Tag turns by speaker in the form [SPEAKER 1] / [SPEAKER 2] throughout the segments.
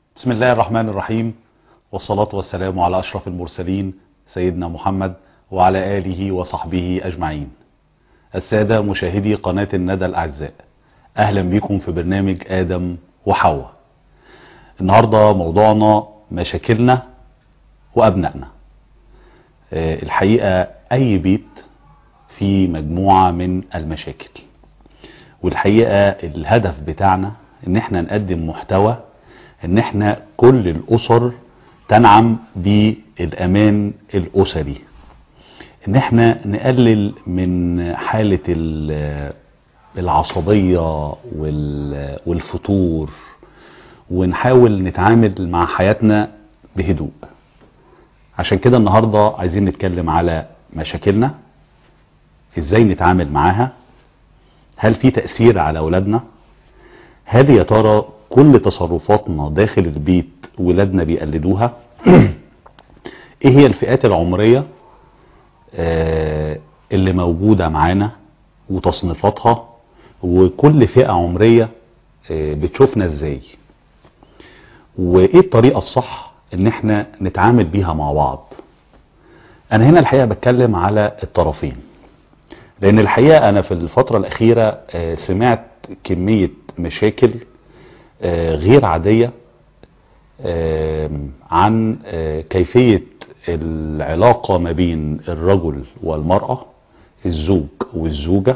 [SPEAKER 1] بسم الله الرحمن الرحيم والصلاة والسلام على أشرف المرسلين سيدنا محمد وعلى آله وصحبه أجمعين السادة مشاهدي قناة الندى الأعزاء أهلا بكم في برنامج آدم وحواء النهاردة موضوعنا مشاكلنا وأبنائنا آه، الحقيقة أي بيت فيه مجموعة من المشاكل والحقيقة الهدف بتاعنا ان احنا نقدم محتوى ان احنا كل الاسر تنعم بالامان الاسري ان احنا نقلل من حالة ال- العصبية وال- والفتور ونحاول نتعامل مع حياتنا بهدوء عشان كده النهاردة عايزين نتكلم على مشاكلنا ازاي نتعامل معاها هل في تأثير على أولادنا هل يا ترى كل تصرفاتنا داخل البيت ولادنا بيقلدوها ايه هي الفئات العمرية آه، اللي موجودة معانا وتصنيفاتها وكل فئة عمرية آه، بتشوفنا ازاي وايه الطريقة الصح ان احنا نتعامل بيها مع بعض انا هنا الحقيقة بتكلم على الطرفين لان الحقيقة انا في الفترة الاخيرة آه، سمعت كمية مشاكل آه، غير عادية آه، عن آه، كيفية العلاقة ما بين الرجل والمرأة الزوج والزوجة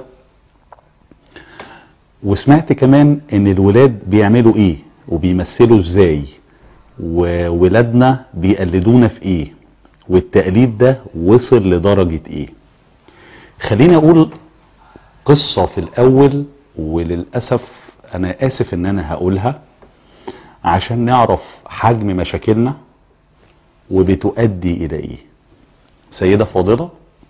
[SPEAKER 1] وسمعت كمان ان الولاد بيعملوا ايه وبيمثلوا ازاي وولادنا بيقلدونا في ايه والتقليد ده وصل لدرجة ايه خليني اقول قصة في الاول وللأسف انا اسف ان انا هقولها عشان نعرف حجم مشاكلنا وبتؤدي الى ايه سيدة فاضلة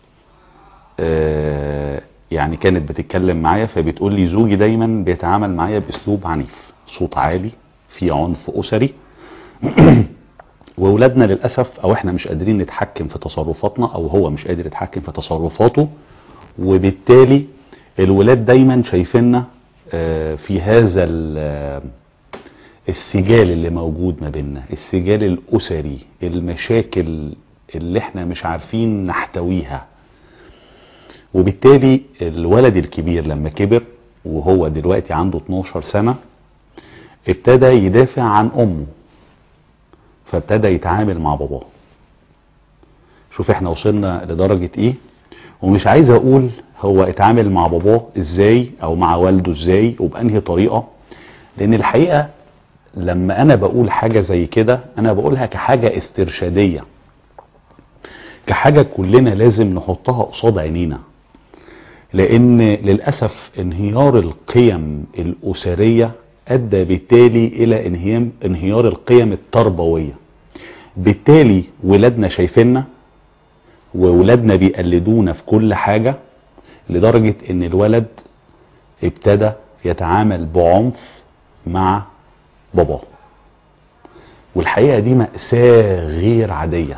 [SPEAKER 1] آه يعني كانت بتتكلم معايا فبتقول لي زوجي دايما بيتعامل معايا باسلوب عنيف صوت عالي في عنف اسري واولادنا للاسف او احنا مش قادرين نتحكم في تصرفاتنا او هو مش قادر يتحكم في تصرفاته وبالتالي الولاد دايما شايفيننا آه، في هذا ال- آه، السجال اللي موجود ما بيننا السجال الاسري المشاكل اللي احنا مش عارفين نحتويها وبالتالي الولد الكبير لما كبر وهو دلوقتي عنده 12 سنة ابتدى يدافع عن امه فابتدى يتعامل مع باباه شوف احنا وصلنا لدرجة ايه ومش عايز اقول هو اتعامل مع باباه ازاي او مع والده ازاي وبانهي طريقة لان الحقيقة لما انا بقول حاجة زي كده انا بقولها كحاجة استرشادية كحاجة كلنا لازم نحطها قصاد عينينا لان للأسف انهيار القيم الاسرية ادى بالتالي الى انهيام انهيار القيم التربوية بالتالي ولادنا شايفيننا وولادنا بيقلدونا في كل حاجة لدرجة ان الولد ابتدى يتعامل بعنف مع باباه والحقيقة دي مأساة غير عادية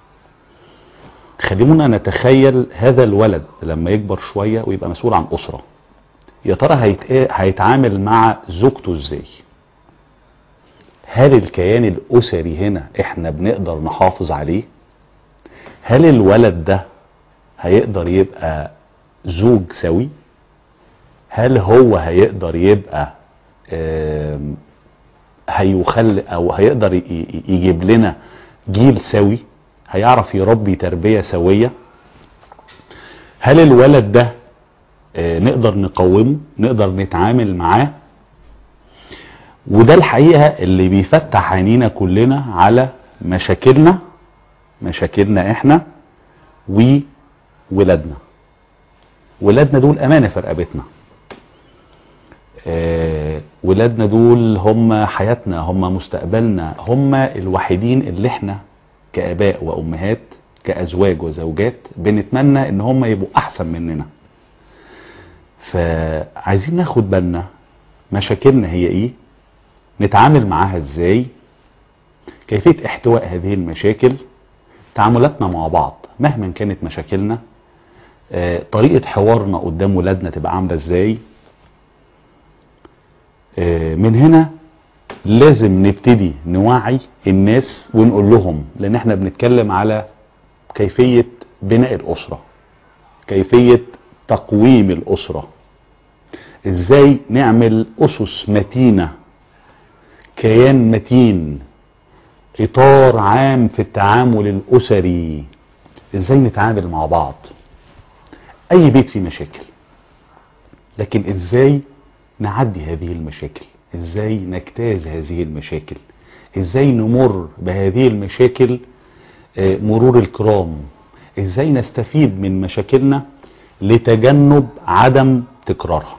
[SPEAKER 1] خلينا نتخيل هذا الولد لما يكبر شوية ويبقى مسؤول عن أسرة يا ترى هيت- هيتعامل مع زوجته ازاي هل الكيان الأسري هنا احنا بنقدر نحافظ عليه هل الولد ده هيقدر يبقى زوج سوي هل هو هيقدر يبقى آم، هيخل او هيقدر ي- ي- يجيب لنا جيل سوي هيعرف يربي تربية سوية هل الولد ده آه، نقدر نقومه نقدر نتعامل معاه وده الحقيقة اللي بيفتح عينينا كلنا على مشاكلنا مشاكلنا احنا وولادنا ولادنا دول امانة في رقبتنا آه، ولادنا دول هم حياتنا هم مستقبلنا هم الوحيدين اللي احنا كاباء وامهات كازواج وزوجات بنتمنى ان هم يبقوا احسن مننا فعايزين ناخد بالنا مشاكلنا هي ايه نتعامل معاها ازاي كيفية احتواء هذه المشاكل تعاملاتنا مع بعض مهما كانت مشاكلنا آه، طريقة حوارنا قدام ولادنا تبقى عاملة ازاي آه، من هنا لازم نبتدي نوعي الناس ونقول لهم لان احنا بنتكلم على كيفية بناء الاسرة كيفية تقويم الاسرة ازاي نعمل اسس متينة كيان متين اطار عام في التعامل الاسري ازاي نتعامل مع بعض اي بيت فيه مشاكل لكن ازاي نعدي هذه المشاكل ازاي نجتاز هذه المشاكل ازاي نمر بهذه المشاكل مرور الكرام ازاي نستفيد من مشاكلنا لتجنب عدم تكرارها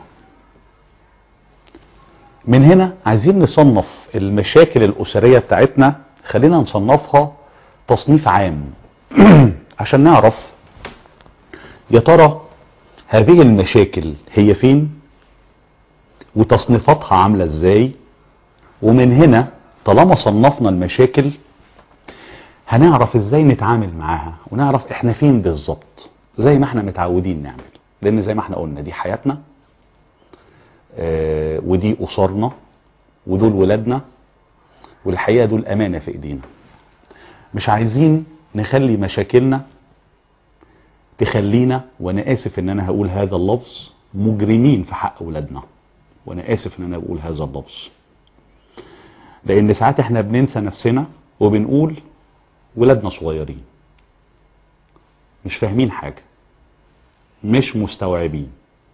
[SPEAKER 1] من هنا عايزين نصنف المشاكل الأسرية بتاعتنا خلينا نصنفها تصنيف عام عشان نعرف يا ترى هذه المشاكل هي فين وتصنيفاتها عاملة ازاي ومن هنا طالما صنفنا المشاكل هنعرف ازاي نتعامل معاها ونعرف احنا فين بالظبط زي ما احنا متعودين نعمل لان زي ما احنا قلنا دي حياتنا اه ودي اسرنا ودول ولادنا والحقيقة دول امانة في ايدينا مش عايزين نخلي مشاكلنا تخلينا وانا اسف ان انا هقول هذا اللفظ مجرمين في حق ولادنا وانا اسف ان انا بقول هذا اللفظ لان ساعات احنا بننسى نفسنا وبنقول ولادنا صغيرين مش فاهمين حاجة مش مستوعبين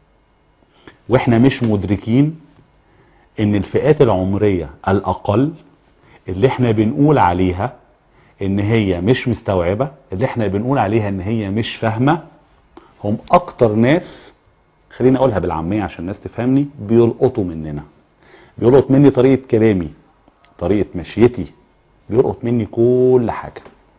[SPEAKER 1] واحنا مش مدركين ان الفئات العمرية الاقل اللي احنا بنقول عليها ان هي مش مستوعبة اللي احنا بنقول عليها ان هي مش فاهمة هم اكتر ناس خليني اقولها بالعامية عشان الناس تفهمني بيلقطوا مننا بيلقط مني طريقة كلامي طريقة مشيتي بيلقط مني كل حاجة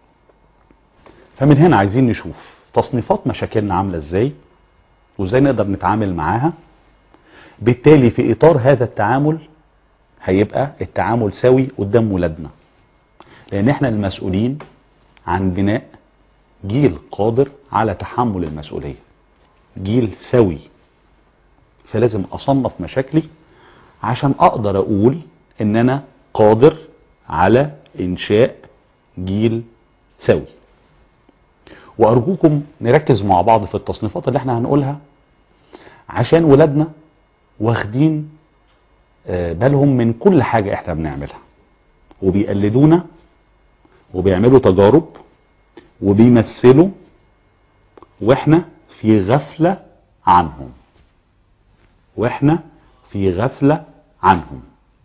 [SPEAKER 1] فمن هنا عايزين نشوف تصنيفات مشاكلنا عاملة ازاي وازاي نقدر نتعامل معاها بالتالي في اطار هذا التعامل هيبقى التعامل سوي قدام ولادنا لان احنا المسؤولين عن بناء جيل قادر على تحمل المسؤولية جيل سوي فلازم اصنف مشاكلي عشان اقدر اقول ان انا قادر على انشاء جيل سوي وارجوكم نركز مع بعض في التصنيفات اللي احنا هنقولها عشان ولادنا واخدين بالهم من كل حاجة احنا بنعملها وبيقلدونا وبيعملوا تجارب وبيمثلوا واحنا في غفلة عنهم واحنا في غفلة عنهم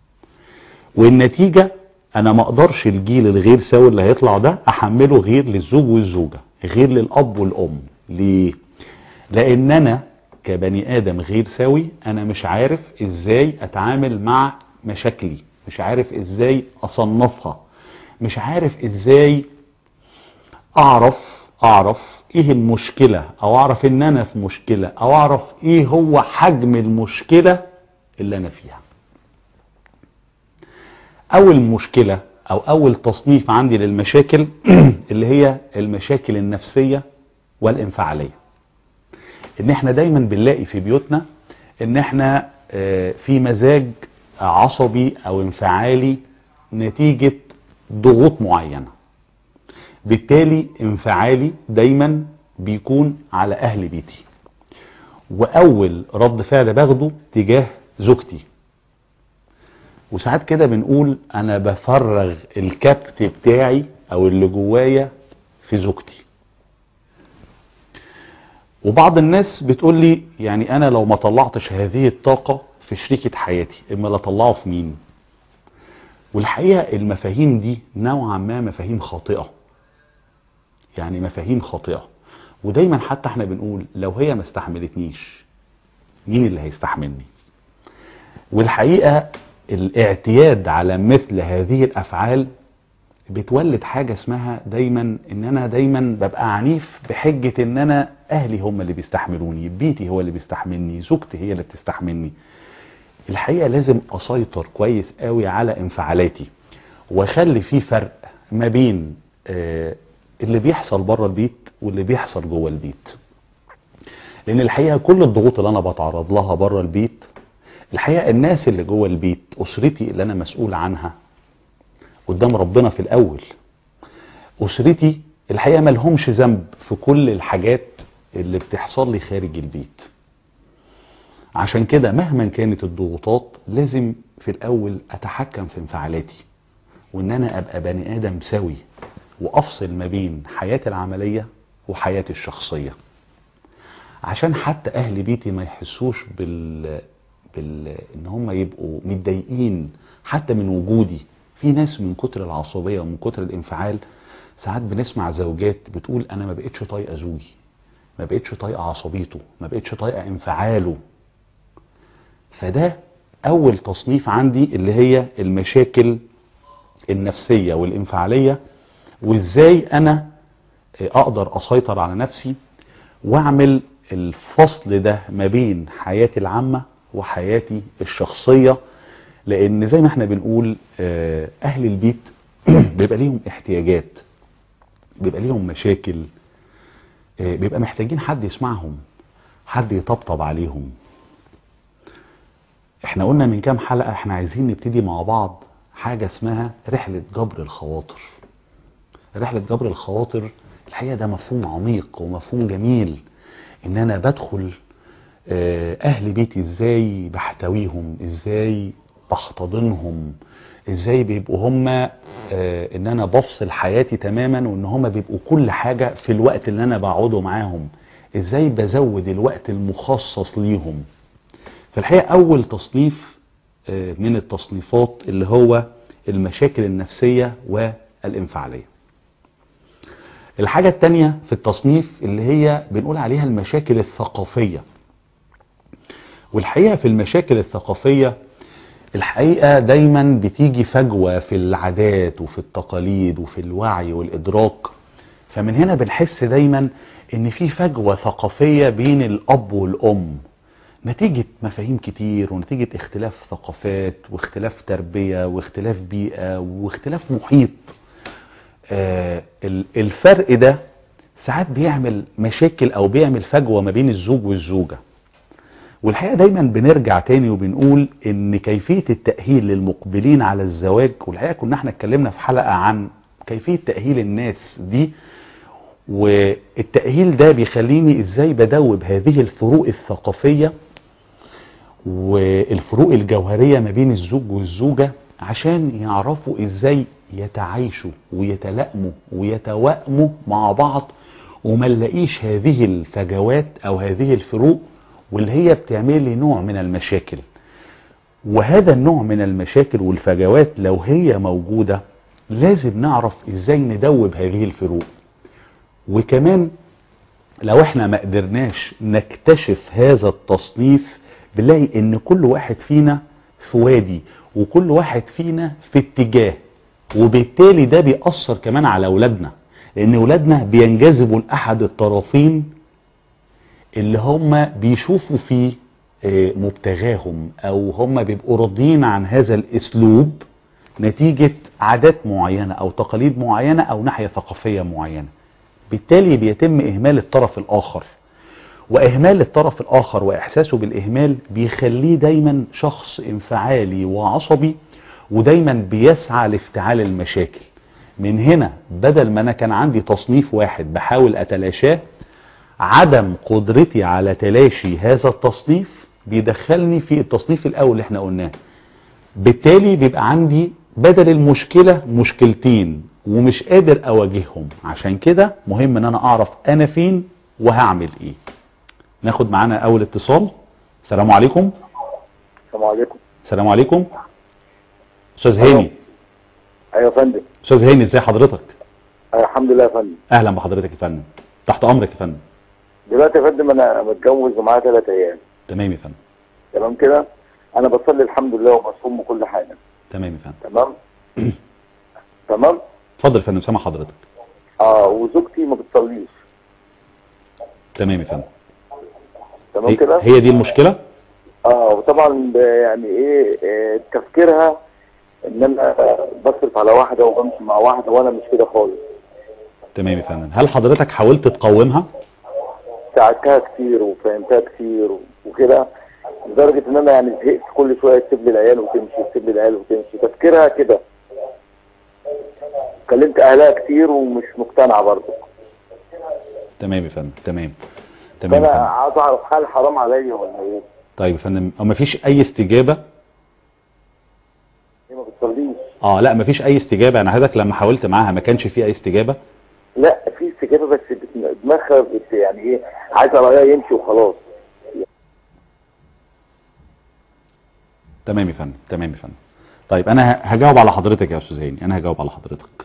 [SPEAKER 1] والنتيجة انا ما اقدرش الجيل الغير سوي اللي هيطلع ده احمله غير للزوج والزوجة غير للاب والام ليه لان انا كبني ادم غير سوي انا مش عارف ازاي اتعامل مع مشاكلي مش عارف ازاي اصنفها مش عارف ازاي اعرف اعرف ايه المشكلة او اعرف ان انا في مشكلة او اعرف ايه هو حجم المشكلة اللي انا فيها اول مشكلة او اول تصنيف عندي للمشاكل اللي هي المشاكل النفسية والانفعالية ان احنا دايما بنلاقي في بيوتنا ان احنا في مزاج عصبي او انفعالي نتيجة ضغوط معينة بالتالي انفعالي دايما بيكون على اهل بيتي واول رد فعل باخده تجاه زوجتي وساعات كده بنقول انا بفرغ الكبت بتاعي او اللي جوايا في زوجتي وبعض الناس بتقول لي يعني انا لو ما طلعتش هذه الطاقة في شريكة حياتي اما لا اطلعه في مين والحقيقة المفاهيم دي نوعا ما مفاهيم خاطئة يعني مفاهيم خاطئة ودايما حتى احنا بنقول لو هي ما استحملتنيش مين اللي هيستحملني والحقيقة الاعتياد على مثل هذه الافعال بتولد حاجة اسمها دايما ان انا دايما ببقى عنيف بحجة ان انا اهلي هم اللي بيستحملوني بيتي هو اللي بيستحملني زوجتي هي اللي بتستحملني الحقيقة لازم اسيطر كويس قوي على انفعالاتي واخلي في فرق ما بين آه اللي بيحصل بره البيت واللي بيحصل جوه البيت لان الحقيقة كل الضغوط اللي انا بتعرض لها بره البيت الحقيقة الناس اللي جوه البيت أسرتي اللي أنا مسؤول عنها قدام ربنا في الأول أسرتي الحقيقة ملهمش ذنب في كل الحاجات اللي بتحصل لي خارج البيت عشان كده مهما كانت الضغوطات لازم في الأول أتحكم في انفعالاتي وإن أنا أبقى بني آدم سوي وأفصل ما بين حياتي العملية وحياتي الشخصية عشان حتى أهل بيتي ما يحسوش بال... بال... إن هم يبقوا متضايقين حتى من وجودي في ناس من كتر العصبية ومن كتر الانفعال ساعات بنسمع زوجات بتقول أنا ما بقتش طايقة زوجي ما بقتش طايقة عصبيته ما بقتش طايقة انفعاله فده أول تصنيف عندي اللي هي المشاكل النفسية والانفعالية وإزاي أنا أقدر أسيطر على نفسي وأعمل الفصل ده ما بين حياتي العامة وحياتي الشخصية لأن زي ما احنا بنقول أهل البيت بيبقى ليهم احتياجات بيبقى ليهم مشاكل بيبقى محتاجين حد يسمعهم حد يطبطب عليهم احنا قلنا من كام حلقة احنا عايزين نبتدي مع بعض حاجة اسمها رحلة جبر الخواطر رحلة جبر الخواطر الحقيقة ده مفهوم عميق ومفهوم جميل ان انا بدخل اهل بيتي ازاي بحتويهم ازاي بحتضنهم ازاي بيبقوا هم ان انا بفصل حياتي تماما وان هم بيبقوا كل حاجة في الوقت اللي انا بقعده معاهم ازاي بزود الوقت المخصص ليهم في الحقيقة اول تصنيف من التصنيفات اللي هو المشاكل النفسية والانفعالية الحاجة التانية في التصنيف اللي هي بنقول عليها المشاكل الثقافية والحقيقة في المشاكل الثقافية الحقيقة دايما بتيجي فجوة في العادات وفي التقاليد وفي الوعي والإدراك فمن هنا بنحس دايما ان في فجوة ثقافية بين الأب والأم نتيجة مفاهيم كتير ونتيجة اختلاف ثقافات واختلاف تربية واختلاف بيئة واختلاف محيط آه الفرق ده ساعات بيعمل مشاكل او بيعمل فجوة ما بين الزوج والزوجة والحقيقة دايما بنرجع تاني وبنقول ان كيفية التأهيل للمقبلين على الزواج والحقيقة كنا احنا اتكلمنا في حلقة عن كيفية تأهيل الناس دي والتأهيل ده بيخليني ازاي بدوب هذه الفروق الثقافية والفروق الجوهرية ما بين الزوج والزوجة عشان يعرفوا ازاي يتعايشوا ويتلائموا ويتوائموا مع بعض وما نلاقيش هذه الفجوات او هذه الفروق واللي هي بتعمل لي نوع من المشاكل وهذا النوع من المشاكل والفجوات لو هي موجودة لازم نعرف ازاي ندوب هذه الفروق وكمان لو احنا ما قدرناش نكتشف هذا التصنيف بنلاقي ان كل واحد فينا في وادي وكل واحد فينا في اتجاه وبالتالي ده بيأثر كمان على اولادنا لان اولادنا بينجذبوا لاحد الطرفين اللي هم بيشوفوا فيه مبتغاهم او هم بيبقوا راضيين عن هذا الاسلوب نتيجة عادات معينة او تقاليد معينة او ناحية ثقافية معينة بالتالي بيتم اهمال الطرف الاخر واهمال الطرف الاخر واحساسه بالاهمال بيخليه دايما شخص انفعالي وعصبي ودايما بيسعى لافتعال المشاكل من هنا بدل ما انا كان عندي تصنيف واحد بحاول اتلاشاه عدم قدرتي على تلاشي هذا التصنيف بيدخلني في التصنيف الاول اللي احنا قلناه بالتالي بيبقى عندي بدل المشكلة مشكلتين ومش قادر اواجههم عشان كده مهم ان انا اعرف انا فين وهعمل ايه ناخد معانا اول اتصال السلام عليكم
[SPEAKER 2] السلام عليكم
[SPEAKER 1] السلام عليكم استاذ هاني
[SPEAKER 2] ايوه يا فندم
[SPEAKER 1] استاذ هاني ازي حضرتك
[SPEAKER 2] أيوة الحمد لله يا فندم
[SPEAKER 1] اهلا بحضرتك يا فندم تحت امرك يا فندم
[SPEAKER 2] دلوقتي يا فندم انا متجوز ومعايا ثلاث عيال
[SPEAKER 1] تمام يا فندم
[SPEAKER 2] تمام كده انا بصلي الحمد لله وبصوم وكل حاجه
[SPEAKER 1] تمام يا فندم
[SPEAKER 2] تمام تمام
[SPEAKER 1] اتفضل يا فندم سامع حضرتك
[SPEAKER 2] اه وزوجتي ما بتصليش
[SPEAKER 1] تمام يا فندم
[SPEAKER 2] تمام
[SPEAKER 1] هي,
[SPEAKER 2] كده
[SPEAKER 1] هي دي المشكلة
[SPEAKER 2] اه وطبعا ب- يعني ايه آه، تفكيرها ان انا بصرف على واحده وبمشي مع واحده وانا مش كده خالص
[SPEAKER 1] تمام يا فندم هل حضرتك حاولت تقاومها
[SPEAKER 2] ساعدتها كتير وفهمتها كتير و- وكده لدرجة ان انا يعني زهقت كل شوية تسيب لي العيال وتمشي تسيب لي العيال وتمشي تفكيرها كده كلمت اهلها كتير ومش مقتنعة برضه
[SPEAKER 1] تمام يا فندم تمام تمام
[SPEAKER 2] فانا
[SPEAKER 1] يا فندم
[SPEAKER 2] عايز اعرف هل حرام عليا ولا ايه
[SPEAKER 1] طيب يا فندم او مفيش اي استجابه
[SPEAKER 2] هي ما بتصليش
[SPEAKER 1] اه لا مفيش اي استجابه انا حضرتك لما حاولت معاها ما كانش في اي استجابه
[SPEAKER 2] لا في استجابة بس بت- دماغها بت يعني ايه عايزة رأيها يمشي وخلاص
[SPEAKER 1] تمام يا فندم تمام يا فندم طيب انا ه- هجاوب على حضرتك يا استاذ هاني انا هجاوب على حضرتك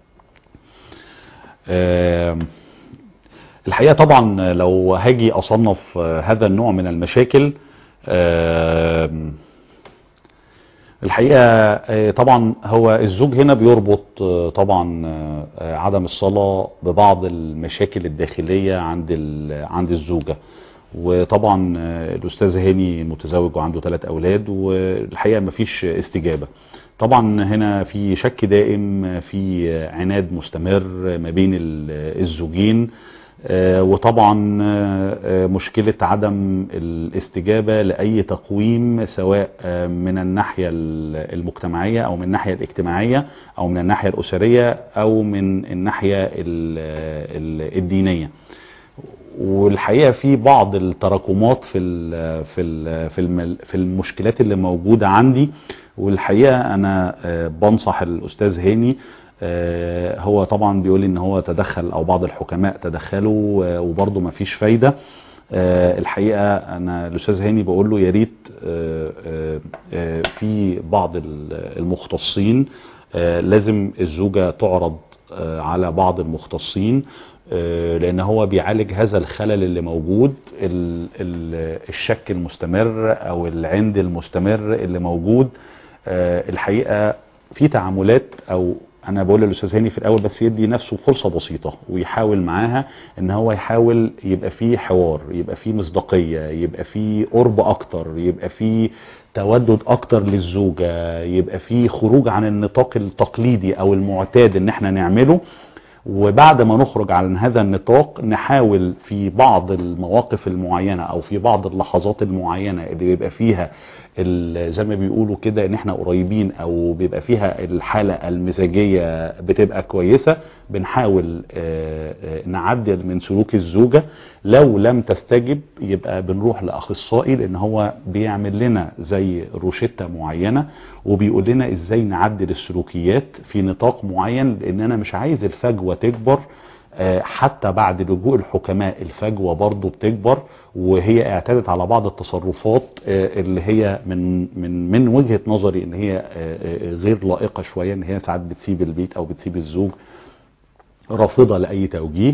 [SPEAKER 1] آم، الحقيقه طبعا لو هاجي اصنف آه، هذا النوع من المشاكل آم، الحقيقه آه، طبعا هو الزوج هنا بيربط آه، طبعا آه، آه، عدم الصلاه ببعض المشاكل الداخليه عند ال- عند الزوجه وطبعا آه، الاستاذ هاني متزوج وعنده ثلاث اولاد والحقيقه مفيش استجابه طبعا هنا في شك دائم في عناد مستمر ما بين ال- الزوجين آه، وطبعا آه، آه، مشكلة عدم الاستجابة لأي تقويم سواء آه، من الناحية ال- المجتمعية أو من الناحية الاجتماعية أو من الناحية الأسرية أو من الناحية ال- ال- الدينية والحقيقه في بعض التراكمات في ال في ال في الم- في المشكلات اللي موجوده عندي والحقيقه انا آه، بنصح الاستاذ هاني آه، هو طبعا بيقول لي ان هو تدخل او بعض الحكماء تدخلوا آه، وبرضه ما فيش فايده آه، الحقيقه انا الاستاذ هاني بقول له يا ريت آه، آه، آه، في بعض ال- المختصين آه، لازم الزوجه تعرض آه، على بعض المختصين آه، لان هو بيعالج هذا الخلل اللي موجود ال- ال- الشك المستمر او العند المستمر اللي موجود آه، الحقيقه في تعاملات او انا بقول للاستاذ هاني في الاول بس يدي نفسه فرصه بسيطه ويحاول معاها ان هو يحاول يبقى فيه حوار يبقى فيه مصداقيه يبقى فيه قرب اكتر يبقى فيه تودد اكتر للزوجه يبقى فيه خروج عن النطاق التقليدي او المعتاد ان احنا نعمله وبعد ما نخرج عن هذا النطاق نحاول في بعض المواقف المعينة او في بعض اللحظات المعينة اللي بيبقى فيها ال- زي ما بيقولوا كده ان احنا قريبين او بيبقى فيها الحالة المزاجية بتبقى كويسة بنحاول آه، آه، نعدل من سلوك الزوجة لو لم تستجب يبقى بنروح لاخصائي لان هو بيعمل لنا زي روشتة معينة وبيقول لنا ازاي نعدل السلوكيات في نطاق معين لان انا مش عايز الفجوة تكبر آه، حتى بعد لجوء الحكماء الفجوة برضو بتكبر وهي اعتادت على بعض التصرفات آه، اللي هي من من من وجهة نظري ان هي آه، آه، غير لائقة شوية ان هي ساعات بتسيب البيت او بتسيب الزوج رافضة لأي توجيه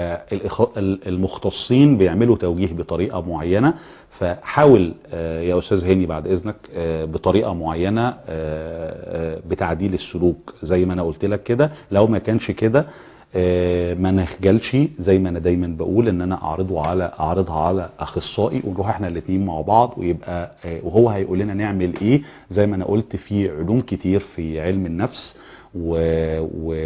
[SPEAKER 1] فالمختصين بيعملوا توجيه بطريقة معينة فحاول آه، يا أستاذ هاني بعد إذنك آه، بطريقة معينة آه، آه، بتعديل السلوك زي ما أنا قلت لك كده لو ما كانش كده آه، ما نخجلش زي ما انا دايما بقول ان انا اعرضه على اعرضها على اخصائي ونروح احنا الاثنين مع بعض ويبقى آه، وهو هيقول لنا نعمل ايه زي ما انا قلت في علوم كتير في علم النفس و, و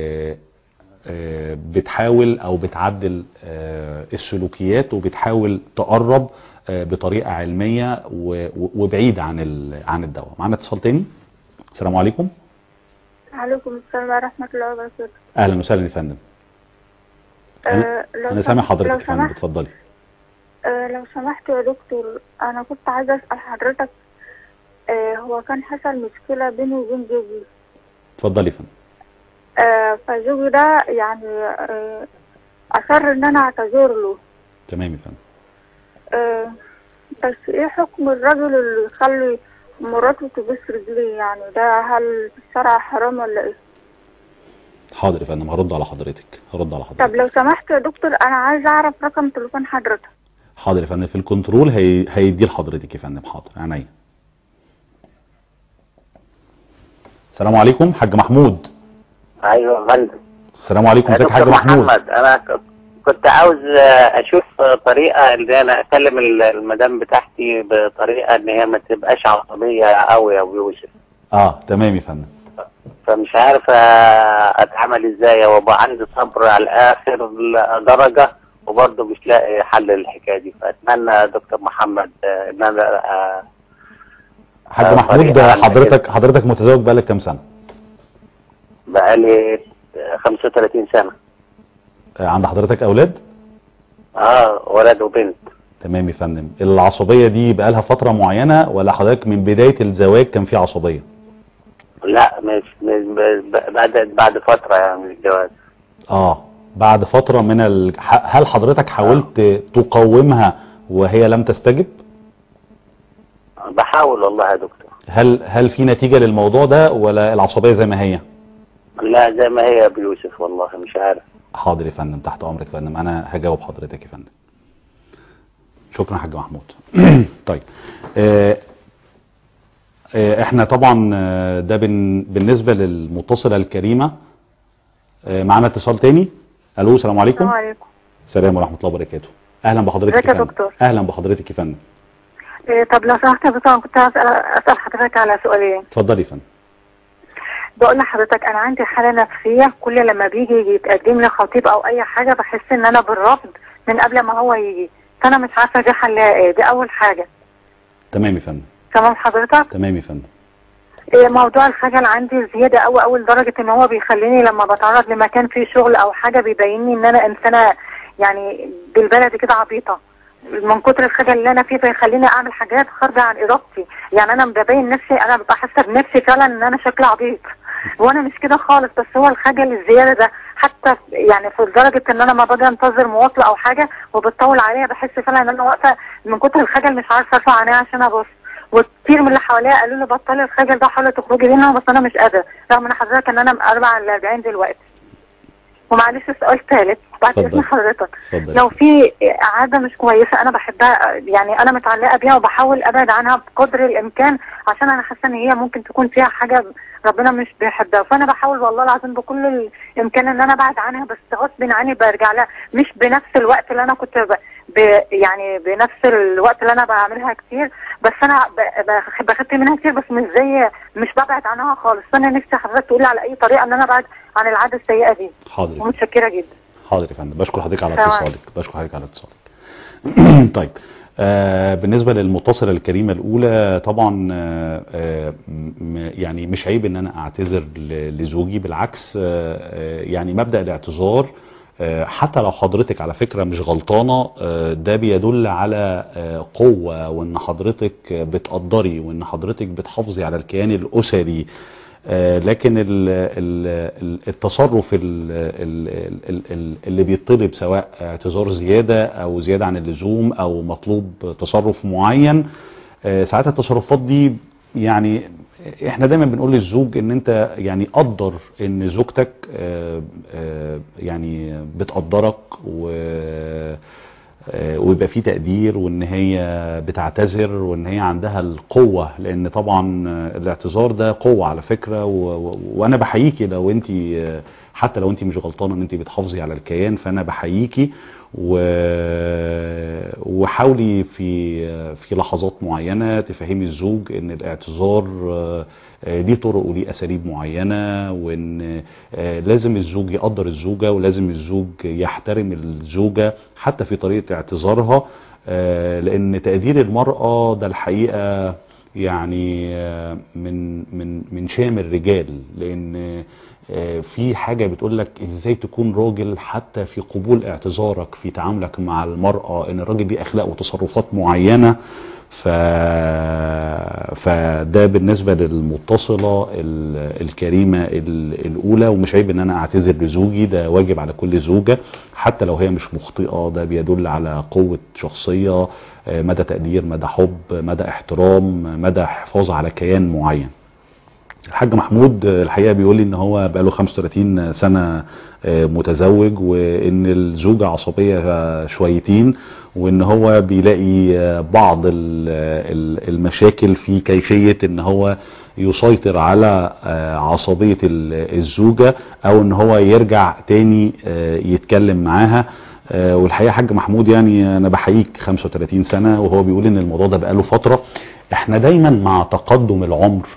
[SPEAKER 1] آه، بتحاول او بتعدل آه، السلوكيات وبتحاول تقرب آه، بطريقه علميه و- و- وبعيد عن ال- عن الدواء معانا اتصال تاني السلام عليكم
[SPEAKER 3] عليكم السلام ورحمة الله وبركاته
[SPEAKER 1] اهلا وسهلا يا فندم
[SPEAKER 3] آه،
[SPEAKER 1] انا,
[SPEAKER 3] لو
[SPEAKER 1] أنا
[SPEAKER 3] سم-
[SPEAKER 1] سامع حضرتك
[SPEAKER 3] لو
[SPEAKER 1] يا فندم
[SPEAKER 3] سمحت
[SPEAKER 1] اتفضلي
[SPEAKER 3] آه، لو سمحت يا دكتور أنا كنت عايزة أسأل حضرتك آه، هو كان حصل مشكلة بيني وبين زوجي
[SPEAKER 1] اتفضلي يا فندم
[SPEAKER 3] آه، فزوجي ده يعني آه، أصر إن أنا أعتذر له
[SPEAKER 1] تمام يا فندم
[SPEAKER 3] آه، بس إيه حكم الرجل اللي يخلي مراته تبص رجليه يعني ده هل في الشرع حرام ولا إيه؟
[SPEAKER 1] حاضر يا فندم هرد على حضرتك هرد على
[SPEAKER 3] طب
[SPEAKER 1] حضرتك
[SPEAKER 3] لو سمحت يا دكتور أنا عايزة أعرف رقم تليفون حضرتك
[SPEAKER 1] حاضر يا فندم في الكنترول هي... هيديه لحضرتك يا فندم حاضر عينيا السلام عليكم حاج محمود
[SPEAKER 4] ايوه يا فندم
[SPEAKER 1] السلام عليكم
[SPEAKER 4] يا
[SPEAKER 1] ازيك يا حاج
[SPEAKER 4] دكتور
[SPEAKER 1] محمود
[SPEAKER 4] محمد انا ك- كنت عاوز آه، اشوف طريقه ان انا اكلم ال- المدام بتاعتي بطريقه ان هي ما تبقاش عصبيه قوي يا ابو يوسف
[SPEAKER 1] اه تمام يا فندم
[SPEAKER 4] فمش عارف آه، اتعامل ازاي وابقى عندي صبر على اخر درجه وبرضه مش لاقي حل للحكايه دي فاتمنى يا دكتور محمد آه، ان انا آه،
[SPEAKER 1] حاج
[SPEAKER 4] آه،
[SPEAKER 1] محمود
[SPEAKER 4] طريقة عن
[SPEAKER 1] حضرتك حضرتك متزوج بقالك كام سنة
[SPEAKER 4] بقالي آه، 35 سنه
[SPEAKER 1] آه، عند حضرتك اولاد
[SPEAKER 4] اه ولد وبنت
[SPEAKER 1] تمام يا فندم العصبية دي بقالها فترة معينة ولا حضرتك من بداية الزواج كان في عصبية
[SPEAKER 4] لا مش, مش ب- بعد بعد فتره يعني من الجواز
[SPEAKER 1] اه بعد فترة من ال... ح- هل حضرتك حاولت تقومها وهي لم تستجب
[SPEAKER 4] بحاول والله يا دكتور
[SPEAKER 1] هل هل في نتيجة للموضوع ده ولا العصبية زي ما هي
[SPEAKER 4] لا زي ما هي يا ابو يوسف والله مش عارف
[SPEAKER 1] حاضر يا فندم تحت امرك يا فندم انا هجاوب حضرتك يا فندم شكرا يا حاج محمود طيب آه، آه، احنا طبعا آه، ده بن- بالنسبة للمتصلة الكريمة آه، معانا اتصال تاني الو السلام عليكم
[SPEAKER 3] السلام عليكم
[SPEAKER 1] السلام ورحمة الله وبركاته اهلا بحضرتك
[SPEAKER 3] ازيك يا
[SPEAKER 1] فندم.
[SPEAKER 3] دكتور؟
[SPEAKER 1] اهلا بحضرتك يا فندم
[SPEAKER 3] إيه طب لو سمحت يا دكتور أنا كنت عايز أسأل أسأل حضرتك على سؤالين
[SPEAKER 1] اتفضلي يا فندم
[SPEAKER 3] بقول لحضرتك أنا عندي حالة نفسية كل لما بيجي يتقدم لي خطيب أو أي حاجة بحس إن أنا بالرفض من قبل ما هو يجي فأنا مش عارفة دي حلها إيه دي أول حاجة
[SPEAKER 1] تمام يا فندم
[SPEAKER 3] تمام حضرتك
[SPEAKER 1] تمام يا فندم
[SPEAKER 3] إيه موضوع الخجل عندي زيادة أوي أوي لدرجة إن هو بيخليني لما بتعرض لمكان فيه شغل أو حاجة بيبيني إن أنا إنسانة يعني بالبلدي كده عبيطة من كتر الخجل اللي أنا فيه فيخليني أعمل حاجات خارجة عن إرادتي يعني أنا ببين نفسي أنا ببقى حاسة بنفسي فعلا إن أنا شكلي عبيط وأنا مش كده خالص بس هو الخجل الزيادة ده حتى يعني في درجة إن أنا ما باجي أنتظر مواصلة أو حاجة وبتطول عليا بحس فعلا إن أنا واقفة من كتر الخجل مش عارفة أرفع عينيا عشان أبص وكتير من اللي حواليا قالوا لي بطلي الخجل ده حاولي تخرجي منها بس انا مش قادره رغم ان حضرتك ان انا مقربه على ال 40 دلوقتي ومعلش سؤال ثالث بعد
[SPEAKER 1] اتفضل.
[SPEAKER 3] اذن حضرتك
[SPEAKER 1] اتفضل
[SPEAKER 3] لو في عاده مش كويسه انا بحبها يعني انا متعلقه بيها وبحاول ابعد عنها بقدر الامكان عشان انا حاسه ان هي ممكن تكون فيها حاجه ربنا مش بيحبها فانا بحاول والله العظيم بكل الامكان ان انا ابعد عنها بس غصب عني برجع لها مش بنفس الوقت اللي انا كنت ب... ب... يعني بنفس الوقت اللي انا بعملها كتير بس انا ب... ب... بخدت منها كتير بس مش زي مش ببعد عنها خالص فانا نفسي حضرتك تقولي على اي طريقه ان انا ابعد عن العاده السيئه دي
[SPEAKER 1] حاضر يا فندم.
[SPEAKER 3] ومتشكره جدا
[SPEAKER 1] حاضر يا فندم بشكر حضرتك على
[SPEAKER 3] تمام.
[SPEAKER 1] اتصالك بشكر حضرتك على اتصالك طيب آه بالنسبة للمتصلة الكريمة الأولى طبعا آه آه م- يعني مش عيب إن أنا أعتذر ل- لزوجي بالعكس آه آه يعني مبدأ الاعتذار آه حتى لو حضرتك على فكرة مش غلطانة آه ده بيدل على آه قوة وإن حضرتك بتقدري وإن حضرتك بتحافظي على الكيان الأسري آه، لكن ال- ال- ال- التصرف ال- ال- ال- ال- اللي بيطلب سواء اعتذار زيادة او زيادة عن اللزوم او مطلوب تصرف معين آه، ساعات التصرفات دي يعني احنا دايما بنقول للزوج ان انت يعني قدر ان زوجتك آه، آه، يعني بتقدرك و آه، ويبقى في تقدير وان هي بتعتذر وان هي عندها القوة لان طبعا آه، الاعتذار ده قوة على فكرة و... و... وانا بحييكي لو انت آه، حتى لو انت مش غلطانة ان انت بتحافظي على الكيان فانا بحييكي و... وحاولي في آه، في لحظات معينة تفهمي الزوج ان الاعتذار آه، آه، ليه طرق وليه اساليب معينة وان آه، لازم الزوج يقدر الزوجة ولازم الزوج يحترم الزوجة حتى في طريقة اعتذارها آه، لان تقدير المرأة ده الحقيقة يعني آه، من من من شام الرجال لان آه، في حاجة بتقول لك ازاي تكون راجل حتى في قبول اعتذارك في تعاملك مع المرأة ان الراجل ليه اخلاق وتصرفات معينة ف... فده بالنسبة للمتصلة ال- الكريمة ال- الأولى ومش عيب إن أنا أعتذر لزوجي ده واجب على كل زوجة حتى لو هي مش مخطئة ده بيدل على قوة شخصية آه، مدى تقدير مدى حب مدى احترام مدى حفاظ على كيان معين الحاج محمود آه، الحقيقه بيقول لي ان هو بقاله 35 سنه آه، متزوج وان الزوجه عصبيه آه، شويتين وان هو بيلاقي آه، بعض ال- ال- المشاكل في كيفيه ان هو يسيطر على آه، عصبيه ال- الزوجه او ان هو يرجع تاني آه، يتكلم معاها آه، والحقيقه حاج محمود يعني انا بحييك 35 سنه وهو بيقول ان الموضوع ده بقاله فتره احنا دايما مع تقدم العمر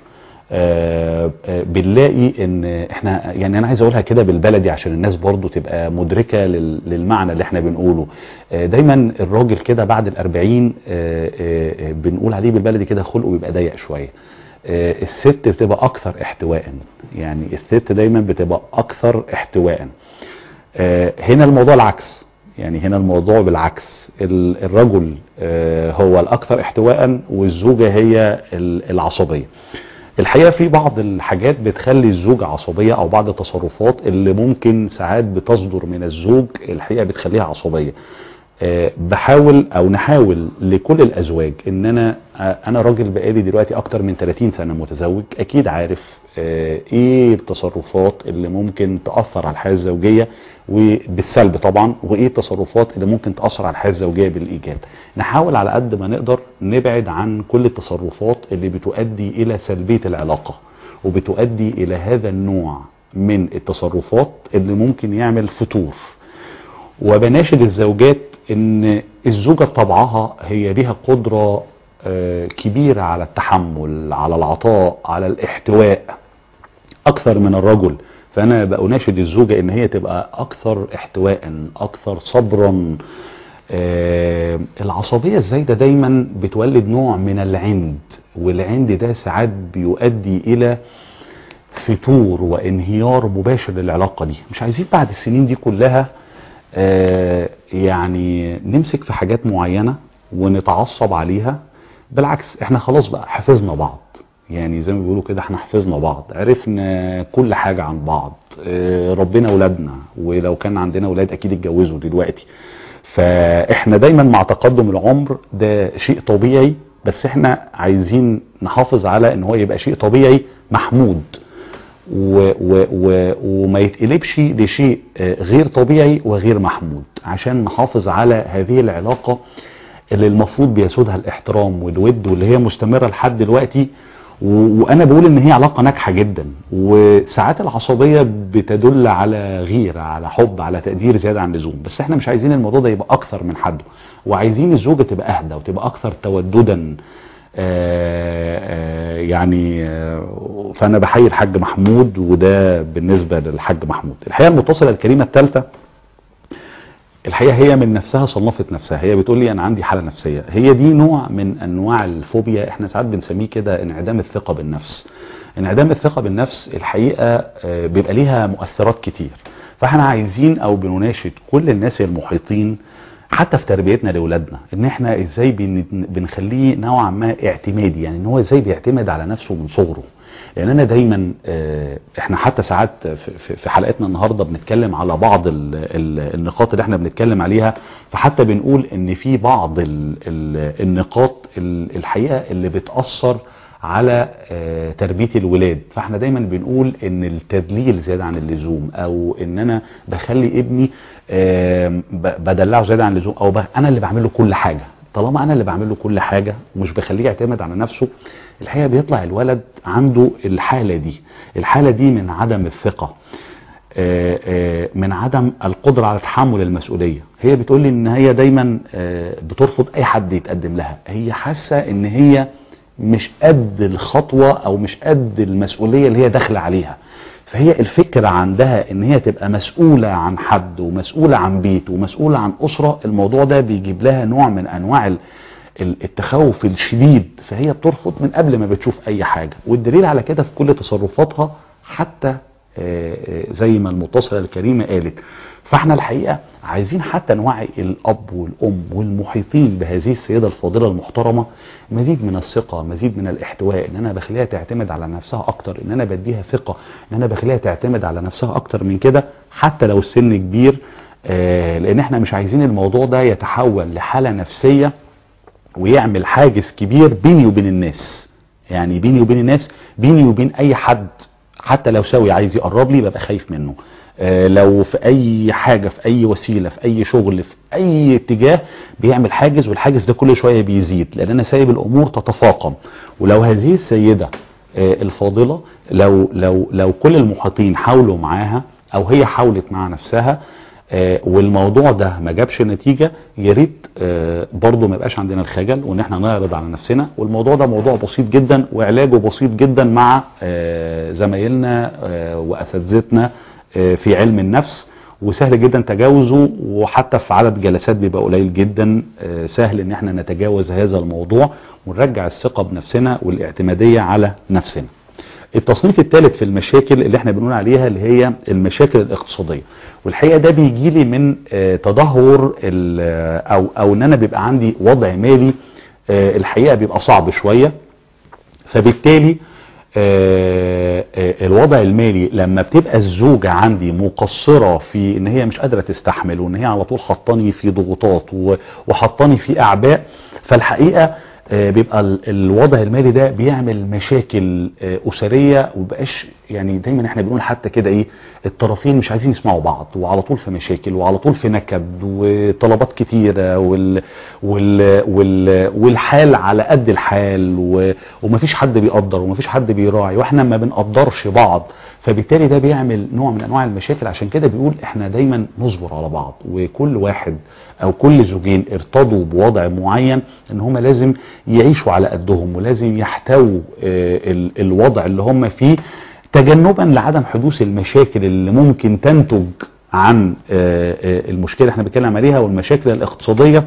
[SPEAKER 1] آه، آه، بنلاقي ان احنا يعني انا عايز اقولها كده بالبلدي عشان الناس برضو تبقى مدركة لل- للمعنى اللي احنا بنقوله آه، دايما الراجل كده بعد الاربعين آه، آه، آه، بنقول عليه بالبلدي كده خلقه بيبقى ضيق شوية آه، الست بتبقى اكثر احتواء يعني الست دايما بتبقى اكثر احتواء آه، هنا الموضوع العكس يعني هنا الموضوع بالعكس ال- الرجل آه، هو الاكثر احتواء والزوجة هي ال- العصبية الحقيقة في بعض الحاجات بتخلي الزوجة عصبية او بعض التصرفات اللي ممكن ساعات بتصدر من الزوج الحقيقة بتخليها عصبية آه، بحاول او نحاول لكل الازواج ان انا آه، انا راجل بقالي دلوقتي اكتر من 30 سنة متزوج اكيد عارف آه، ايه التصرفات اللي ممكن تأثر على الحياة الزوجية وبالسلب طبعا وايه التصرفات اللي ممكن تأثر على الحياة الزوجية بالايجاب نحاول على قد ما نقدر نبعد عن كل التصرفات اللي بتؤدي الى سلبية العلاقة وبتؤدي الى هذا النوع من التصرفات اللي ممكن يعمل فتور وبناشد الزوجات ان الزوجة بطبعها هي ليها قدرة آه، كبيرة على التحمل على العطاء على الاحتواء اكثر من الرجل فانا بناشد الزوجة ان هي تبقى اكثر احتواء اكثر صبرا آه، العصبية الزايدة دايما بتولد نوع من العند والعند ده ساعات بيؤدي الى فتور وانهيار مباشر للعلاقة دي مش عايزين بعد السنين دي كلها آه، يعني نمسك في حاجات معينة ونتعصب عليها بالعكس احنا خلاص بقى حفظنا بعض يعني زي ما بيقولوا كده احنا حفظنا بعض عرفنا كل حاجة عن بعض آه، ربنا اولادنا ولو كان عندنا اولاد اكيد اتجوزوا دلوقتي فاحنا دايما مع تقدم العمر ده شيء طبيعي بس احنا عايزين نحافظ على ان هو يبقى شيء طبيعي محمود و و و وما يتقلبش لشيء آه، غير طبيعي وغير محمود عشان نحافظ على هذه العلاقة اللي المفروض بيسودها الاحترام والود واللي هي مستمرة لحد دلوقتي و- وانا بقول ان هي علاقة ناجحة جدا وساعات العصبية بتدل على غيرة على حب على تقدير زيادة عن اللزوم بس احنا مش عايزين الموضوع ده يبقى اكثر من حده وعايزين الزوجة تبقى اهدى وتبقى اكثر توددا آه، آه، يعني آه، فانا بحيي الحاج محمود وده بالنسبة للحاج محمود الحقيقة المتصلة الكريمة الثالثة الحقيقة هي من نفسها صنفت نفسها هي بتقول لي انا عندي حالة نفسية هي دي نوع من انواع الفوبيا احنا ساعات بنسميه كده انعدام الثقة بالنفس انعدام الثقة بالنفس الحقيقة آه، بيبقى ليها مؤثرات كتير فاحنا عايزين او بنناشد كل الناس المحيطين حتى في تربيتنا لاولادنا ان احنا ازاي بن- بنخليه نوعا ما اعتمادي يعني ان هو ازاي بيعتمد على نفسه من صغره لان انا دايما آه، احنا حتى ساعات في- في في حلقتنا النهارده بنتكلم على بعض ال- ال- النقاط اللي احنا بنتكلم عليها فحتى بنقول ان في بعض ال- ال- النقاط ال- الحقيقه اللي بتاثر على آه، تربيه الولاد فاحنا دايما بنقول ان التدليل زياده عن اللزوم او ان انا بخلي ابني آم، ب- بدلعه زياده عن اللزوم او ب- انا اللي بعمل له كل حاجه طالما انا اللي بعمل له كل حاجه ومش بخليه يعتمد على نفسه الحقيقه بيطلع الولد عنده الحاله دي الحاله دي من عدم الثقه آه، آه، من عدم القدرة على تحمل المسؤولية هي بتقول لي ان هي دايما آه، بترفض اي حد يتقدم لها هي حاسة ان هي مش قد الخطوة او مش قد المسؤولية اللي هي داخلة عليها فهي الفكرة عندها ان هي تبقى مسؤولة عن حد ومسؤولة عن بيت ومسؤولة عن اسرة الموضوع ده بيجيب لها نوع من انواع ال- ال- التخوف الشديد فهي بترفض من قبل ما بتشوف اي حاجة والدليل على كده في كل تصرفاتها حتى آه، آه، زي ما المتصلة الكريمة قالت فاحنا الحقيقة عايزين حتى نوعي الاب والام والمحيطين بهذه السيدة الفاضلة المحترمة مزيد من الثقة مزيد من الاحتواء ان انا بخليها تعتمد على نفسها اكتر ان انا بديها ثقة ان انا بخليها تعتمد على نفسها اكتر من كده حتى لو السن كبير آه، لان احنا مش عايزين الموضوع ده يتحول لحالة نفسية ويعمل حاجز كبير بيني وبين الناس يعني بيني وبين الناس بيني وبين اي حد حتى لو سوي عايز يقرب لي ببقى خايف منه آه، لو في اي حاجة في اي وسيلة في اي شغل في اي اتجاه بيعمل حاجز والحاجز ده كل شوية بيزيد لان انا سايب الامور تتفاقم ولو هذه السيدة آه، الفاضلة لو لو لو كل المحيطين حاولوا معاها او هي حاولت مع نفسها آه، والموضوع ده ما جابش نتيجة يا ريت آه، برضه ما يبقاش عندنا الخجل وان احنا نعرض على نفسنا والموضوع ده موضوع بسيط جدا وعلاجه بسيط جدا مع آه، زمايلنا آه، واساتذتنا آه، في علم النفس وسهل جدا تجاوزه وحتى في عدد جلسات بيبقى قليل جدا آه، سهل ان احنا نتجاوز هذا الموضوع ونرجع الثقة بنفسنا والاعتمادية على نفسنا التصنيف الثالث في المشاكل اللي احنا بنقول عليها اللي هي المشاكل الاقتصادية والحقيقة ده بيجي لي من آه، تدهور ال- او او ان انا بيبقى عندي وضع مالي آه، الحقيقة بيبقى صعب شوية فبالتالي آه، آه، الوضع المالي لما بتبقى الزوجة عندي مقصرة في ان هي مش قادرة تستحمل وان هي على طول حطاني في ضغوطات و- وحطاني في اعباء فالحقيقة آه، بيبقى ال- الوضع المالي ده بيعمل مشاكل آه، اسريه ومبقاش يعني دايما احنا بنقول حتى كده ايه الطرفين مش عايزين يسمعوا بعض وعلى طول في مشاكل وعلى طول في نكد وطلبات كتيره وال وال وال والحال على قد الحال و- ومفيش حد بيقدر ومفيش حد بيراعي واحنا ما بنقدرش بعض فبالتالي ده بيعمل نوع من انواع المشاكل عشان كده بيقول احنا دايما نصبر على بعض وكل واحد او كل زوجين ارتضوا بوضع معين ان هم لازم يعيشوا على قدهم ولازم يحتووا آه، ال- الوضع اللي هم فيه تجنبا لعدم حدوث المشاكل اللي ممكن تنتج عن آه، آه، المشكله اللي احنا بنتكلم عليها والمشاكل الاقتصاديه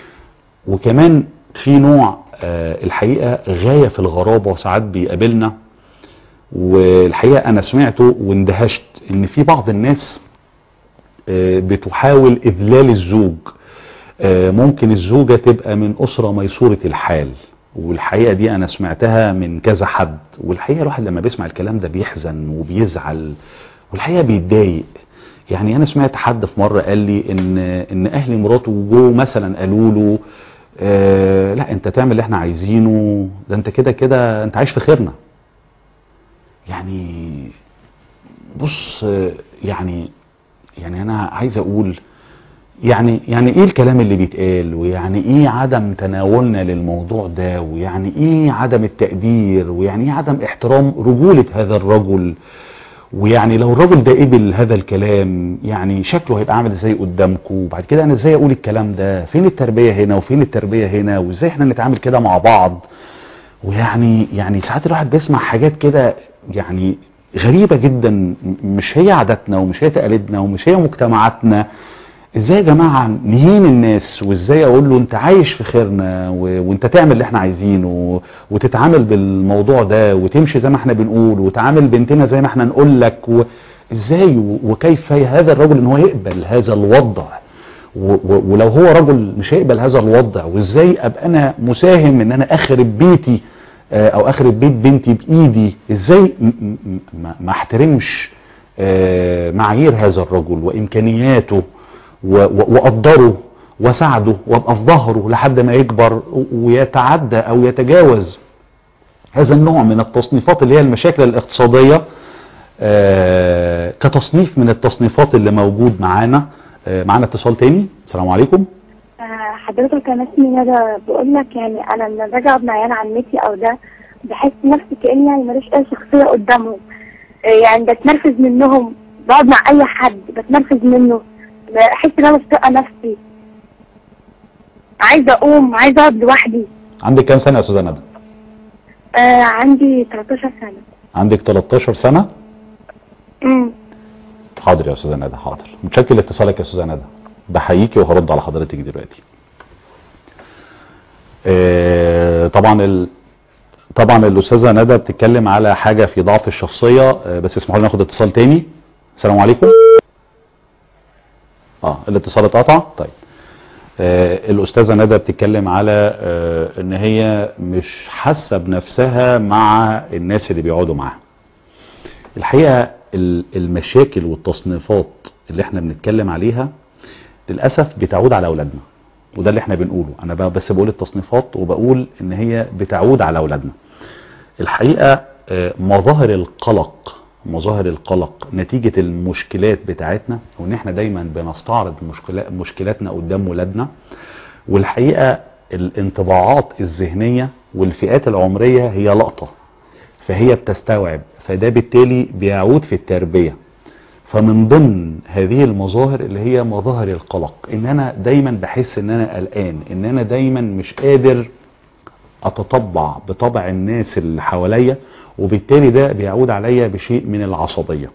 [SPEAKER 1] وكمان في نوع آه، الحقيقه غايه في الغرابه ساعات بيقابلنا والحقيقه انا سمعته واندهشت ان في بعض الناس آه، بتحاول اذلال الزوج آه، ممكن الزوجة تبقى من أسرة ميسورة الحال والحقيقة دي أنا سمعتها من كذا حد والحقيقة الواحد لما بيسمع الكلام ده بيحزن وبيزعل والحقيقة بيتضايق يعني أنا سمعت حد في مرة قال لي إن إن أهل مراته جو مثلا قالوا له آه لا أنت تعمل اللي إحنا عايزينه ده أنت كده كده أنت عايش في خيرنا يعني بص آه، يعني يعني أنا عايز أقول يعني يعني ايه الكلام اللي بيتقال ويعني ايه عدم تناولنا للموضوع ده ويعني ايه عدم التقدير ويعني ايه عدم احترام رجولة هذا الرجل ويعني لو الراجل ده قبل هذا الكلام يعني شكله هيبقى عامل ازاي قدامكم وبعد كده انا ازاي اقول الكلام ده فين التربية هنا وفين التربية هنا وازاي احنا نتعامل كده مع بعض ويعني يعني ساعات الواحد بيسمع حاجات كده يعني غريبة جدا م- مش هي عاداتنا ومش هي تقاليدنا ومش هي مجتمعاتنا ازاي يا جماعة نهين الناس وازاي اقول له انت عايش في خيرنا و... وانت تعمل اللي احنا عايزينه و... وتتعامل بالموضوع ده وتمشي زي ما احنا بنقول وتعامل بنتنا زي ما احنا نقول لك و... ازاي و... وكيف هذا الرجل ان هو يقبل هذا الوضع و... و... ولو هو رجل مش هيقبل هذا الوضع وازاي ابقى انا مساهم ان انا اخرب بيتي آه، او اخرب بيت بنتي بايدي ازاي م- م- ما- ما احترمش آه، معايير هذا الرجل وامكانياته و- و- واقدره واساعده وابقى في ظهره لحد ما يكبر و- ويتعدى او يتجاوز هذا النوع من التصنيفات اللي هي المشاكل الاقتصاديه آه، كتصنيف من التصنيفات اللي موجود معانا آه، معانا اتصال تاني السلام عليكم
[SPEAKER 5] آه، حضرتك انا اسمي ندى بقول لك يعني انا لما باجي اقعد مع عيال عمتي او ده بحس نفسي كاني يعني ماليش اي شخصيه قدامهم آه، يعني بتنرفز منهم بقعد مع اي حد بتنرفز منه بحس ان انا مش طايقه نفسي عايزه اقوم عايزه اقعد لوحدي
[SPEAKER 1] عندك كام سنه يا استاذه ندى
[SPEAKER 5] آه عندي 13 سنه
[SPEAKER 1] عندك 13 سنه
[SPEAKER 5] امم
[SPEAKER 1] حاضر يا استاذه ندى حاضر متشكر لاتصالك يا استاذه ندى بحييكي وهرد على حضرتك دلوقتي آه، طبعا ال... طبعا الاستاذه ندى بتتكلم على حاجه في ضعف الشخصيه آه، بس اسمحوا لي ناخد اتصال تاني السلام عليكم اه الاتصال اتقطع طيب آه، الاستاذه ندى بتتكلم على آه، ان هي مش حاسه بنفسها مع الناس اللي بيقعدوا معاها الحقيقه ال- المشاكل والتصنيفات اللي احنا بنتكلم عليها للاسف بتعود على اولادنا وده اللي احنا بنقوله انا بقى بس بقول التصنيفات وبقول ان هي بتعود على اولادنا الحقيقه آه، مظاهر القلق مظاهر القلق نتيجة المشكلات بتاعتنا وان احنا دايما بنستعرض مشكلات مشكلاتنا قدام ولادنا والحقيقة الانطباعات الذهنية والفئات العمرية هي لقطة فهي بتستوعب فده بالتالي بيعود في التربية فمن ضمن هذه المظاهر اللي هي مظاهر القلق ان انا دايما بحس ان انا قلقان ان انا دايما مش قادر اتطبع بطبع الناس اللي حواليا وبالتالي ده بيعود عليا بشيء من العصبية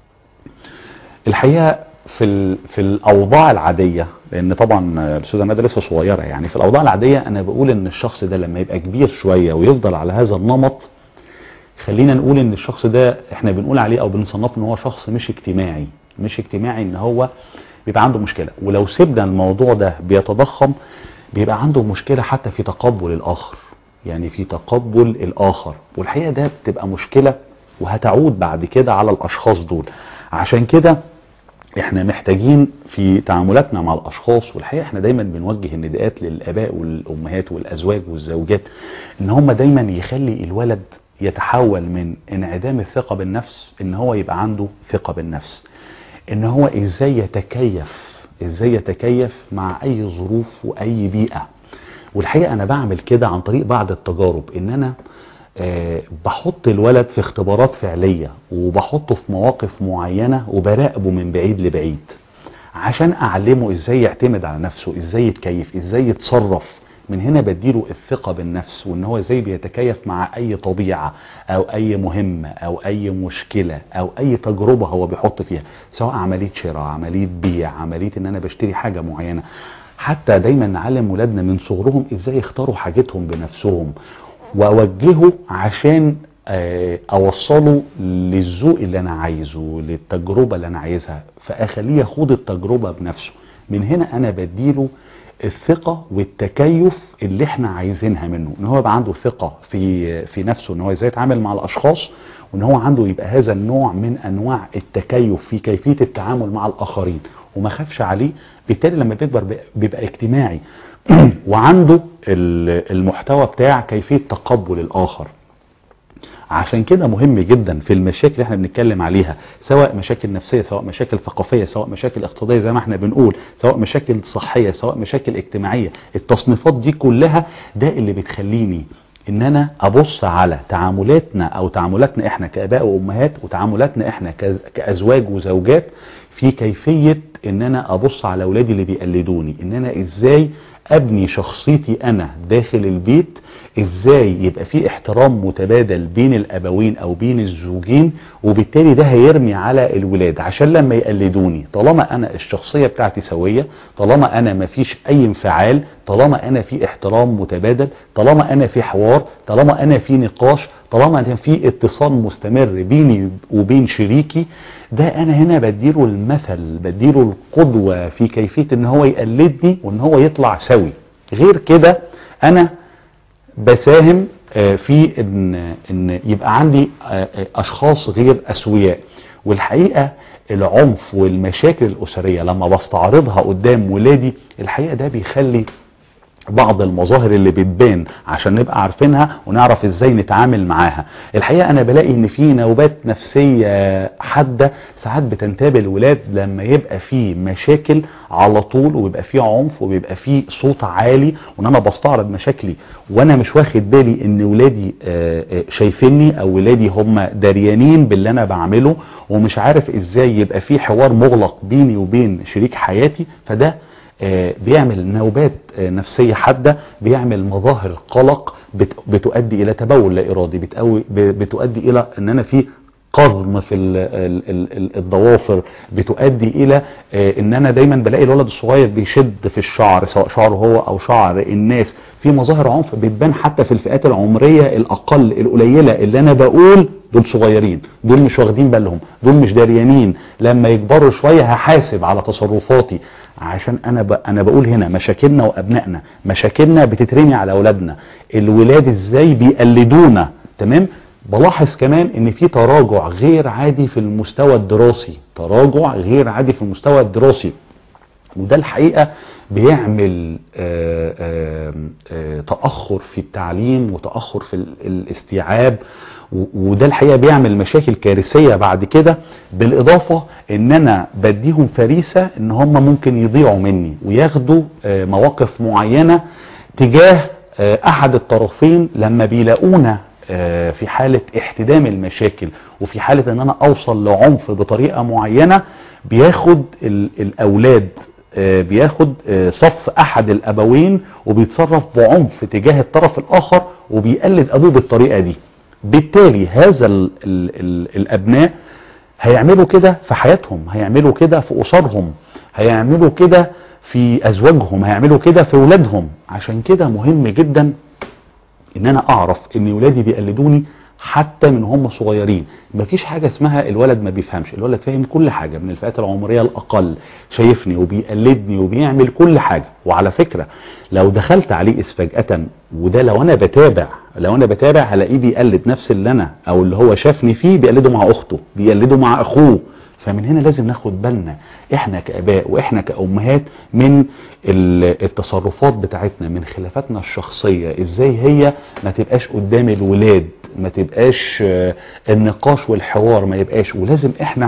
[SPEAKER 1] الحقيقة في ال- في الاوضاع العادية لان طبعا الاستاذة مادة لسه صغيرة يعني في الاوضاع العادية انا بقول ان الشخص ده لما يبقى كبير شوية ويفضل على هذا النمط خلينا نقول ان الشخص ده احنا بنقول عليه او بنصنفه ان هو شخص مش اجتماعي مش اجتماعي ان هو بيبقى عنده مشكلة ولو سيبنا الموضوع ده بيتضخم بيبقى عنده مشكلة حتى في تقبل الاخر يعني في تقبل الاخر والحقيقة ده بتبقى مشكلة وهتعود بعد كده على الاشخاص دول عشان كده احنا محتاجين في تعاملاتنا مع الاشخاص والحقيقه احنا دايما بنوجه النداءات للاباء والامهات والازواج والزوجات ان هم دايما يخلي الولد يتحول من انعدام الثقه بالنفس ان هو يبقى عنده ثقه بالنفس ان هو ازاي يتكيف ازاي يتكيف مع اي ظروف واي بيئه والحقيقه انا بعمل كده عن طريق بعض التجارب ان انا آه، بحط الولد في اختبارات فعلية وبحطه في مواقف معينة وبراقبه من بعيد لبعيد عشان اعلمه ازاي يعتمد على نفسه ازاي يتكيف ازاي يتصرف من هنا بديله الثقة بالنفس وان هو ازاي بيتكيف مع اي طبيعة او اي مهمة او اي مشكلة او اي تجربة هو بيحط فيها سواء عملية شراء عملية بيع عملية ان انا بشتري حاجة معينة حتى دايما نعلم ولادنا من صغرهم ازاي يختاروا حاجتهم بنفسهم واوجهه عشان آه، اوصله للذوق اللي انا عايزه للتجربة اللي انا عايزها فاخليه يخوض التجربة بنفسه من هنا انا بديله الثقة والتكيف اللي احنا عايزينها منه ان هو يبقى عنده ثقة في في نفسه ان هو ازاي يتعامل مع الاشخاص وان هو عنده يبقى هذا النوع من انواع التكيف في كيفية التعامل مع الاخرين وما خافش عليه بالتالي لما بيكبر بي- بيبقى اجتماعي وعنده ال- المحتوى بتاع كيفية تقبل الاخر عشان كده مهم جدا في المشاكل اللي احنا بنتكلم عليها سواء مشاكل نفسية سواء مشاكل ثقافية سواء مشاكل اقتصادية زي ما احنا بنقول سواء مشاكل صحية سواء مشاكل اجتماعية التصنيفات دي كلها ده اللي بتخليني ان انا ابص على تعاملاتنا او تعاملاتنا احنا كاباء وامهات وتعاملاتنا احنا كز- كازواج وزوجات في كيفية ان انا ابص على اولادي اللي بيقلدوني ان انا ازاي ابني شخصيتي انا داخل البيت ازاي يبقى في احترام متبادل بين الابوين او بين الزوجين وبالتالي ده هيرمي على الولاد عشان لما يقلدوني طالما انا الشخصية بتاعتي سوية طالما انا مفيش اي انفعال طالما انا في احترام متبادل طالما انا في حوار طالما انا في نقاش طالما انا في اتصال مستمر بيني وبين شريكي ده انا هنا بديله المثل بديله القدوة في كيفية ان هو يقلدني وان هو يطلع سوي غير كده انا بساهم آه، في ان ان يبقى عندي آه، آه، اشخاص غير اسوياء والحقيقه العنف والمشاكل الاسريه لما بستعرضها قدام ولادي الحقيقه ده بيخلي بعض المظاهر اللي بتبان عشان نبقى عارفينها ونعرف ازاي نتعامل معاها الحقيقة انا بلاقي ان في نوبات نفسية حادة ساعات بتنتابه الولاد لما يبقى في مشاكل على طول ويبقى في عنف وبيبقى في صوت عالي وان انا بستعرض مشاكلي وانا مش واخد بالي ان ولادي آه، آه، شايفيني او ولادي هم داريانين باللي انا بعمله ومش عارف ازاي يبقى في حوار مغلق بيني وبين شريك حياتي فده آه، بيعمل نوبات آه، نفسية حادة بيعمل مظاهر قلق بت- بتؤدي الى تبول لا ارادي بتقوي- ب- بتؤدي الى ان انا في قضم في ال- ال- ال- ال- الضوافر بتؤدي الى آه، ان انا دايما بلاقي الولد الصغير بيشد في الشعر سواء شعره هو او شعر الناس في مظاهر عنف بتبان حتى في الفئات العمرية الاقل القليلة اللي انا بقول دول صغيرين دول مش واخدين بالهم دول مش داريانين لما يكبروا شوية هحاسب على تصرفاتي عشان انا ب... انا بقول هنا مشاكلنا وابنائنا مشاكلنا بتترمي على اولادنا الولاد ازاي بيقلدونا تمام بلاحظ كمان ان في تراجع غير عادي في المستوى الدراسي تراجع غير عادي في المستوى الدراسي وده الحقيقة بيعمل آه، آه، آه، تأخر في التعليم وتأخر في ال- الاستيعاب و- وده الحقيقة بيعمل مشاكل كارثية بعد كده بالإضافة ان انا بديهم فريسة ان هم ممكن يضيعوا مني وياخدوا آه، مواقف معينة تجاه آه، احد الطرفين لما بيلاقونا آه، في حالة احتدام المشاكل وفي حالة ان انا اوصل لعنف بطريقة معينة بياخد ال- الاولاد آه، بياخد آه، صف احد الابوين وبيتصرف بعنف تجاه الطرف الاخر وبيقلد ابوه بالطريقة دي بالتالي هذا ال ال ال الابناء هيعملوا كده في حياتهم هيعملوا كده في اسرهم هيعملوا كده في ازواجهم هيعملوا كده في ولادهم عشان كده مهم جدا ان انا اعرف ان ولادي بيقلدوني حتى من هم صغيرين مفيش حاجة اسمها الولد ما بيفهمش الولد فاهم كل حاجة من الفئات العمرية الاقل شايفني وبيقلدني وبيعمل كل حاجة وعلى فكرة لو دخلت عليه فجأة وده لو انا بتابع لو انا بتابع هلاقيه بيقلد نفس اللي انا او اللي هو شافني فيه بيقلده مع اخته بيقلده مع اخوه فمن هنا لازم ناخد بالنا احنا كاباء واحنا كامهات من ال- التصرفات بتاعتنا من خلافاتنا الشخصية ازاي هي ما تبقاش قدام الولاد ما تبقاش آه، النقاش والحوار ما يبقاش ولازم احنا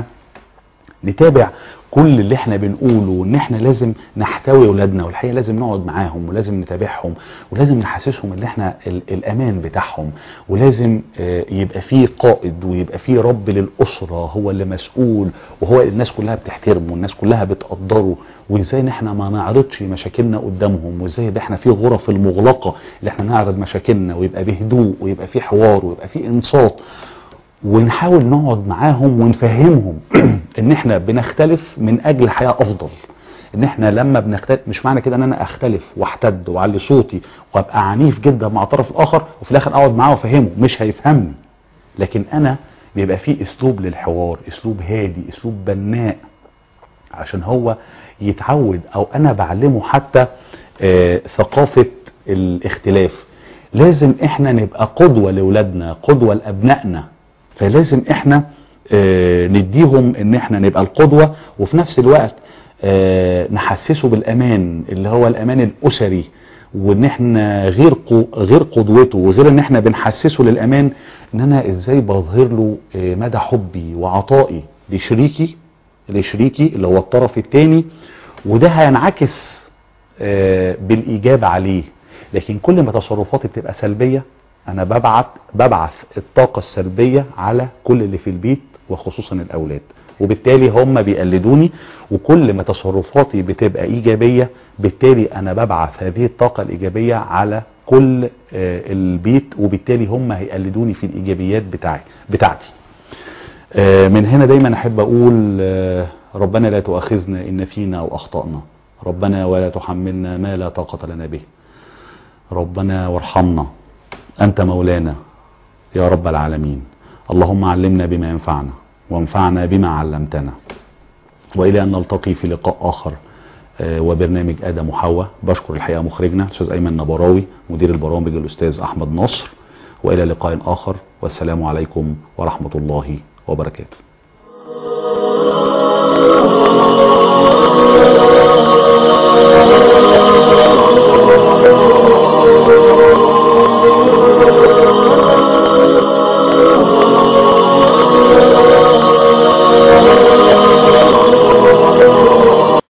[SPEAKER 1] نتابع كل اللي احنا بنقوله وان احنا لازم نحتوي اولادنا والحقيقه لازم نقعد معاهم ولازم نتابعهم ولازم نحسسهم ان احنا ال الامان بتاعهم ولازم آه، يبقى فيه قائد ويبقى فيه رب للاسره هو اللي مسؤول وهو الناس كلها بتحترمه والناس كلها بتقدره وازاي ان احنا ما نعرضش مشاكلنا قدامهم وازاي ان احنا في غرف المغلقه اللي احنا نعرض مشاكلنا ويبقى بهدوء ويبقى في حوار ويبقى في انصات ونحاول نقعد معاهم ونفهمهم ان احنا بنختلف من اجل حياة افضل ان احنا لما بنختلف مش معنى كده ان انا اختلف واحتد واعلي صوتي وابقى عنيف جدا مع الطرف الاخر وفي الاخر اقعد معاه وافهمه مش هيفهمني لكن انا بيبقى فيه اسلوب للحوار اسلوب هادي اسلوب بناء عشان هو يتعود او انا بعلمه حتى آه، ثقافة الاختلاف لازم احنا نبقى قدوة لاولادنا قدوة لابنائنا فلازم احنا آه، نديهم ان احنا نبقى القدوة وفي نفس الوقت آه، نحسسه بالامان اللي هو الامان الاسري وان احنا غير قو- غير قدوته وغير ان احنا بنحسسه للامان ان انا ازاي بظهر له آه، مدى حبي وعطائي لشريكي لشريكي اللي هو الطرف الثاني وده هينعكس آه، بالايجاب عليه لكن كل ما تصرفاتي بتبقى سلبيه انا ببعت ببعث الطاقه السلبيه على كل اللي في البيت وخصوصا الاولاد وبالتالي هم بيقلدوني وكل ما تصرفاتي بتبقى ايجابيه بالتالي انا ببعث هذه الطاقه الايجابيه على كل آه، البيت وبالتالي هم هيقلدوني في الايجابيات بتاعي بتاعتي آه، من هنا دايما احب اقول آه، ربنا لا تؤاخذنا ان نسينا او اخطانا ربنا ولا تحملنا ما لا طاقه لنا به ربنا وارحمنا انت مولانا يا رب العالمين اللهم علمنا بما ينفعنا وانفعنا بما علمتنا والى ان نلتقي في لقاء اخر آه، وبرنامج ادم وحواء بشكر الحقيقه مخرجنا الاستاذ ايمن نبراوي مدير البرامج الاستاذ احمد نصر والى لقاء اخر والسلام عليكم ورحمه الله وبركاته